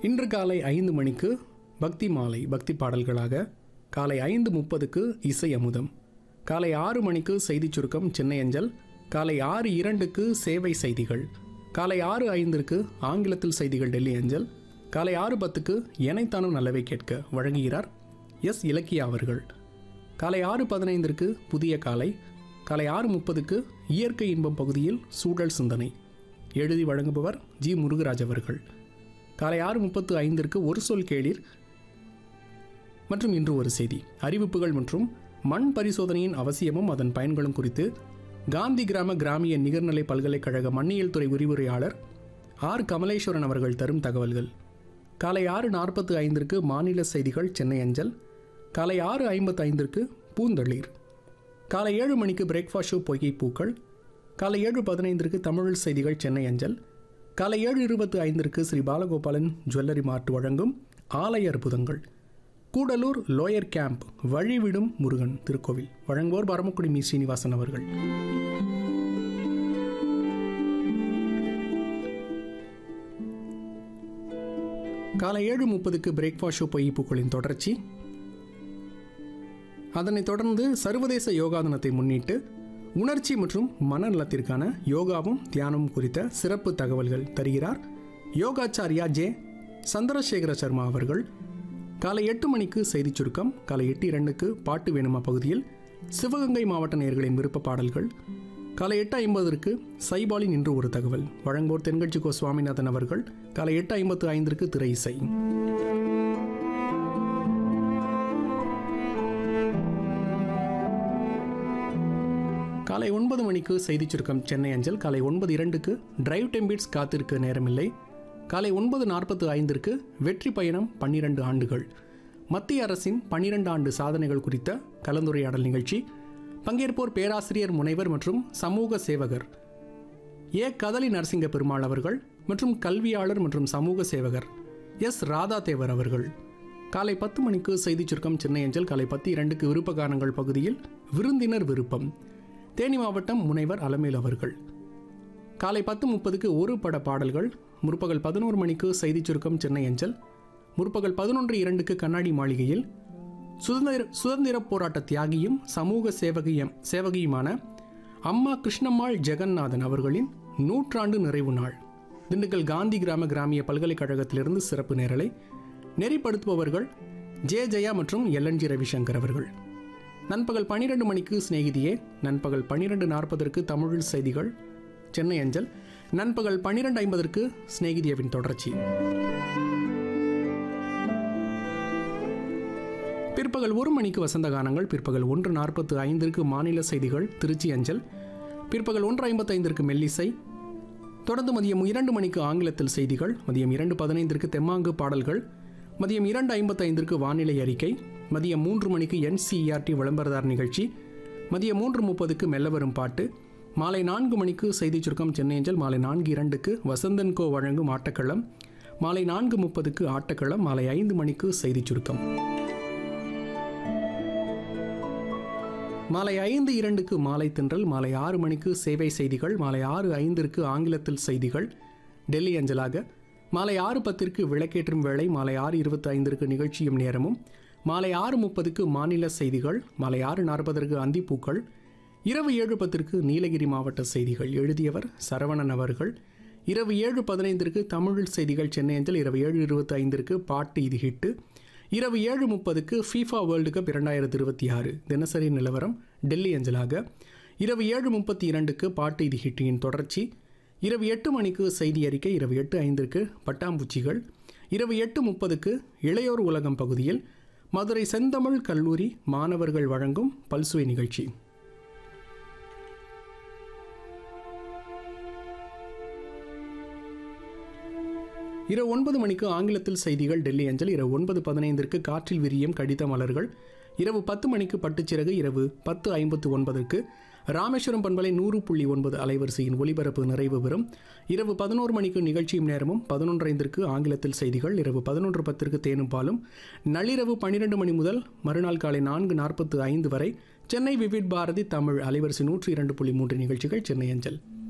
இன்று காலை ஐந்து மணிக்கு பக்தி மாலை பக்தி பாடல்களாக காலை ஐந்து முப்பதுக்கு இசை அமுதம் காலை ஆறு மணிக்கு செய்திச் சுருக்கம் சென்னை அஞ்சல் காலை ஆறு இரண்டுக்கு சேவை செய்திகள் காலை ஆறு ஐந்திற்கு ஆங்கிலத்தில் செய்திகள் டெல்லி அஞ்சல் காலை ஆறு பத்துக்கு எனைத்தானும் நல்லவை கேட்க வழங்குகிறார் எஸ் இலக்கியா அவர்கள் காலை ஆறு பதினைந்திற்கு புதிய காலை காலை ஆறு முப்பதுக்கு இயற்கை இன்பம் பகுதியில் சூழல் சிந்தனை எழுதி வழங்குபவர் ஜி முருகராஜ் அவர்கள் காலை ஆறு முப்பத்து ஐந்திற்கு ஒரு சொல் கேளீர் மற்றும் இன்று ஒரு செய்தி அறிவிப்புகள் மற்றும் மண் பரிசோதனையின் அவசியமும் அதன் பயன்களும் குறித்து காந்தி கிராம கிராமிய நிகர்நிலை பல்கலைக்கழக மண்ணியல் துறை விரிவுரையாளர் ஆர் கமலேஸ்வரன் அவர்கள் தரும் தகவல்கள் காலை ஆறு நாற்பத்து ஐந்திற்கு மாநில செய்திகள் சென்னை அஞ்சல் காலை ஆறு ஐம்பத்து ஐந்திற்கு பூந்தளிர் காலை ஏழு மணிக்கு பிரேக்ஃபாஸ்ட் ஷோ பொய்கை பூக்கள் காலை ஏழு பதினைந்திற்கு தமிழ் செய்திகள் சென்னை அஞ்சல் காலை ஏழு இருபத்து ஐந்திற்கு ஸ்ரீ பாலகோபாலன் ஜுவல்லரி மார்ட் வழங்கும் ஆலய அற்புதங்கள் கூடலூர் லோயர் கேம்ப் வழிவிடும் முருகன் திருக்கோவில் வழங்குவோர் பரமக்குடி மீ சீனிவாசன் அவர்கள் காலை ஏழு முப்பதுக்கு பிரேக்ஃபாஸ்ட் ஷோ பொய்ப்புக்களின் தொடர்ச்சி அதனைத் தொடர்ந்து சர்வதேச யோகா தினத்தை முன்னிட்டு உணர்ச்சி மற்றும் மனநலத்திற்கான யோகாவும் தியானமும் குறித்த சிறப்பு தகவல்கள் தருகிறார் யோகாச்சாரியா ஜே சந்திரசேகர சர்மா அவர்கள் காலை எட்டு மணிக்கு செய்திச் சுருக்கம் காலை எட்டு இரண்டுக்கு பாட்டு வேணுமா பகுதியில் சிவகங்கை மாவட்ட நேயர்களின் விருப்ப பாடல்கள் காலை எட்டு ஐம்பதற்கு சைபாலின் இன்று ஒரு தகவல் வழங்குவோர் தென்கட்சி கோ சுவாமிநாதன் அவர்கள் காலை எட்டு ஐம்பத்து ஐந்திற்கு திரை இசை காலை ஒன்பது மணிக்கு செய்திச் சுருக்கம் சென்னை அஞ்சல் காலை ஒன்பது இரண்டுக்கு டிரைவ் டெம்பிட்ஸ் காத்திருக்க நேரமில்லை காலை ஒன்பது நாற்பத்து ஐந்திற்கு வெற்றி பயணம் பன்னிரண்டு ஆண்டுகள் மத்திய அரசின் பன்னிரண்டு ஆண்டு சாதனைகள் குறித்த கலந்துரையாடல் நிகழ்ச்சி பங்கேற்போர் பேராசிரியர் முனைவர் மற்றும் சமூக சேவகர் ஏ கதலி நரசிங்க பெருமாள் அவர்கள் மற்றும் கல்வியாளர் மற்றும் சமூக சேவகர் எஸ் ராதா தேவர் அவர்கள் காலை பத்து மணிக்கு செய்திச் சுருக்கம் சென்னை அஞ்சல் காலை பத்து இரண்டுக்கு விருப்ப கானங்கள் பகுதியில் விருந்தினர் விருப்பம் தேனி மாவட்டம் முனைவர் அலமேல் அவர்கள் காலை பத்து முப்பதுக்கு ஒரு பட பாடல்கள் முற்பகல் பதினோரு மணிக்கு செய்திச் சுருக்கம் சென்னை அஞ்சல் முற்பகல் பதினொன்று இரண்டுக்கு கண்ணாடி மாளிகையில் சுதந்திர சுதந்திர போராட்ட தியாகியும் சமூக சேவகியம் சேவகியுமான அம்மா கிருஷ்ணம்மாள் ஜெகநாதன் அவர்களின் நூற்றாண்டு நிறைவு நாள் திண்டுக்கல் காந்தி கிராம கிராமிய பல்கலைக்கழகத்திலிருந்து சிறப்பு நேரலை நெறிப்படுத்துபவர்கள் ஜே ஜெயா மற்றும் எல்என்ஜி ரவிசங்கர் அவர்கள் நண்பகல் பன்னிரெண்டு மணிக்கு சிநேகிதியே நண்பகல் பன்னிரெண்டு நாற்பதற்கு தமிழ் செய்திகள் சென்னை அஞ்சல் நண்பகல் பன்னிரெண்டு ஐம்பதற்கு சிநேகிதியவின் தொடர்ச்சி பிற்பகல் ஒரு மணிக்கு வசந்த கானங்கள் பிற்பகல் ஒன்று நாற்பத்து ஐந்திற்கு மாநில செய்திகள் திருச்சி அஞ்சல் பிற்பகல் ஒன்று ஐம்பத்தைந்திற்கு மெல்லிசை தொடர்ந்து மதியம் இரண்டு மணிக்கு ஆங்கிலத்தில் செய்திகள் மதியம் இரண்டு பதினைந்திற்கு தெம்மாங்கு பாடல்கள் மதியம் இரண்டு ஐம்பத்தைந்திற்கு வானிலை அறிக்கை மதியம் மூன்று மணிக்கு என்சிஇஆர்டி விளம்பரதார் நிகழ்ச்சி மதியம் மூன்று முப்பதுக்கு மெல்ல வரும் பாட்டு மாலை நான்கு மணிக்கு செய்திச் சுருக்கம் சென்னை அஞ்சல் மாலை நான்கு இரண்டுக்கு வசந்தன் கோ வழங்கும் ஆட்டக்களம் மாலை நான்கு முப்பதுக்கு ஆட்டக்களம் மாலை ஐந்து மணிக்கு செய்திச் சுருக்கம் மாலை ஐந்து இரண்டுக்கு மாலை தென்றல் மாலை ஆறு மணிக்கு சேவை செய்திகள் மாலை ஆறு ஐந்திற்கு ஆங்கிலத்தில் செய்திகள் டெல்லி அஞ்சலாக மாலை ஆறு பத்திற்கு விளக்கேற்றும் வேளை மாலை ஆறு இருபத்தி ஐந்திற்கு நிகழ்ச்சியும் நேரமும் மாலை ஆறு முப்பதுக்கு மாநில செய்திகள் மாலை ஆறு நாற்பதற்கு அந்திப்பூக்கள் இரவு ஏழு பத்திற்கு நீலகிரி மாவட்ட செய்திகள் எழுதியவர் சரவணன் அவர்கள் இரவு ஏழு பதினைந்திற்கு தமிழ் செய்திகள் சென்னை அஞ்சல் இரவு ஏழு இருபத்தி ஐந்திற்கு பாட்டு இது ஹிட்டு இரவு ஏழு முப்பதுக்கு ஃபீஃபா வேர்ல்டு கப் இரண்டாயிரத்தி இருபத்தி ஆறு தினசரி நிலவரம் டெல்லி அஞ்சலாக இரவு ஏழு முப்பத்தி இரண்டுக்கு பாட்டு இது ஹிட்டியின் தொடர்ச்சி இரவு எட்டு மணிக்கு செய்தி அறிக்கை இரவு எட்டு ஐந்திற்கு பட்டாம்பூச்சிகள் இரவு எட்டு முப்பதுக்கு இளையோர் உலகம் பகுதியில் மதுரை செந்தமிழ் கல்லூரி மாணவர்கள் வழங்கும் பல்சுவை நிகழ்ச்சி இரவு ஒன்பது மணிக்கு ஆங்கிலத்தில் செய்திகள் டெல்லி அஞ்சல் இரவு ஒன்பது பதினைந்திற்கு காற்றில் விரியும் கடித மலர்கள் இரவு பத்து மணிக்கு பட்டுச்சிறகு இரவு பத்து ஐம்பத்து ஒன்பதற்கு ராமேஸ்வரம் பண்பலை நூறு புள்ளி ஒன்பது அலைவரிசையின் ஒலிபரப்பு நிறைவு பெறும் இரவு பதினோரு மணிக்கு நிகழ்ச்சியும் நேரமும் பதினொன்று ஐந்திற்கு ஆங்கிலத்தில் செய்திகள் இரவு பதினொன்று பத்திற்கு தேனும் பாலும் நள்ளிரவு பன்னிரண்டு மணி முதல் மறுநாள் காலை நான்கு நாற்பத்து ஐந்து வரை சென்னை விவிட் பாரதி தமிழ் அலைவரிசை நூற்றி இரண்டு புள்ளி மூன்று நிகழ்ச்சிகள் சென்னை அஞ்சல்